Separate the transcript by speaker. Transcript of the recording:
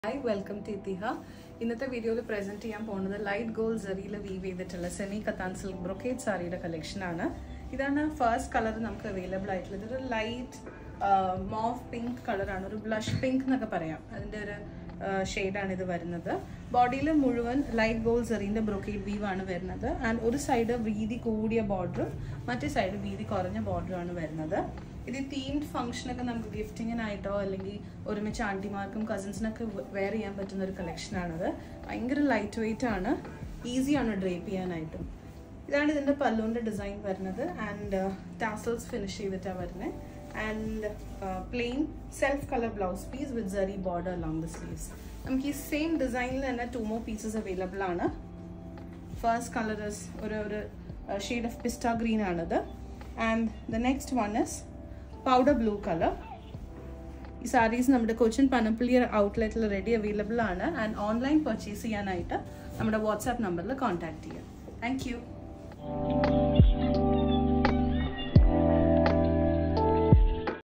Speaker 1: hi welcome to ഇതിഹ ഇന്നത്തെ വീഡിയോയിൽ present ചെയ്യാൻ പോകുന്നത് ലൈറ്റ് ഗോൾഡ് സെറിയിൽ വീവ് ചെയ്തിട്ടുള്ള സെമി കത്താൻ സിൽക്ക് ബ്രൊക്കേറ്റ് സാരിയുടെ കളക്ഷൻ ആണ് ഇതാണ് ഫസ്റ്റ് കളർ നമുക്ക് അവൈലബിൾ ആയിട്ടുള്ളത് ഇതൊരു ലൈറ്റ് മോഫ് പിങ്ക് കളറാണ് ഒരു ബ്ലഷ് പിങ്ക് എന്നൊക്കെ പറയാം അതിൻ്റെ ഒരു ഷെയ്ഡാണ് ഇത് വരുന്നത് ബോഡിയിൽ മുഴുവൻ ലൈറ്റ് ഗോൾഡ് സെറിൻ്റെ ബ്രൊക്കേറ്റ് വീവ് ആണ് വരുന്നത് ആൻഡ് ഒരു സൈഡ് വീതി കൂടിയ ബോർഡറും മറ്റേ സൈഡ് വീതി കുറഞ്ഞ ബോർഡറുമാണ് വരുന്നത് ഇത് തീംഡ് ഫംഗ്ഷനൊക്കെ നമുക്ക് ഗിഫ്റ്റിങ്ങിനായിട്ടോ അല്ലെങ്കിൽ ഒരുമിച്ച് ആൻറ്റിമാർക്കും കസിൻസിനൊക്കെ വെയർ ചെയ്യാൻ പറ്റുന്ന ഒരു കളക്ഷനാണത് ഭയങ്കര ലൈറ്റ് വെയിറ്റ് ആണ് ഈസിയാണ് ഡ്രേപ്പ് ചെയ്യാനായിട്ടും ഇതാണ് ഇതിൻ്റെ പല്ലുവിൻ്റെ ഡിസൈൻ വരുന്നത് ആൻഡ് ടാസൽസ് ഫിനിഷ് ചെയ്തിട്ടാണ് വരുന്നത് and plain self colour blouse piece with zari border along the sleeves നമുക്ക് ഈ സെയിം ഡിസൈനിൽ തന്നെ ടു മോ പീസസ് അവൈലബിൾ ആണ് ഫസ്റ്റ് കളർ ഇസ് ഒരു ഒരു ഷെയ്ഡ് ഓഫ് പിസ്റ്റ ഗ്രീൻ ആണിത് and the next one is powder blue colour ഈ സാരീസ് നമ്മുടെ കൊച്ചിൻ പനപ്പള്ളി ഔട്ട്ലെറ്റിൽ റെഡി അവൈലബിൾ ആണ് ആൻഡ് ഓൺലൈൻ പർച്ചേസ് ചെയ്യാനായിട്ട് നമ്മുടെ വാട്സാപ്പ് നമ്പറിൽ കോൺടാക്ട് ചെയ്യാം താങ്ക് യു